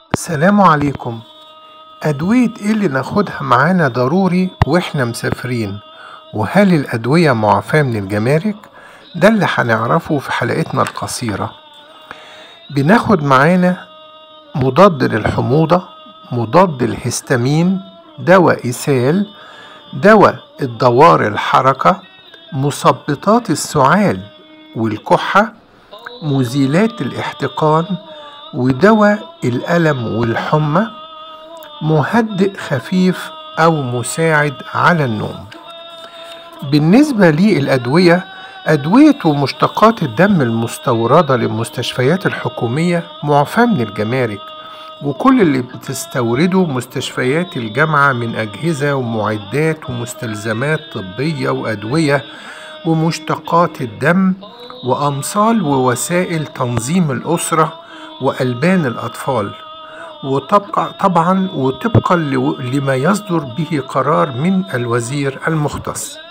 سلام عليكم أدوية إيه اللي ناخدها معانا ضروري وإحنا مسافرين وهل الأدوية معفاة من الجمارك؟ ده اللي هنعرفه في حلقتنا القصيرة بناخد معانا مضاد للحموضة مضاد الهستامين دواء إسهال دواء الدوار الحركة مثبطات السعال والكحة مزيلات الاحتقان ودواء الألم والحمى مهدئ خفيف أو مساعد على النوم بالنسبة للأدوية أدوية ومشتقات الدم المستوردة للمستشفيات الحكومية معفاة من الجمارك وكل اللي بتستورده مستشفيات الجامعة من أجهزة ومعدات ومستلزمات طبية وأدوية ومشتقات الدم وأمصال ووسائل تنظيم الأسرة وألبان الأطفال وطبقا طبعا وطبقا لما يصدر به قرار من الوزير المختص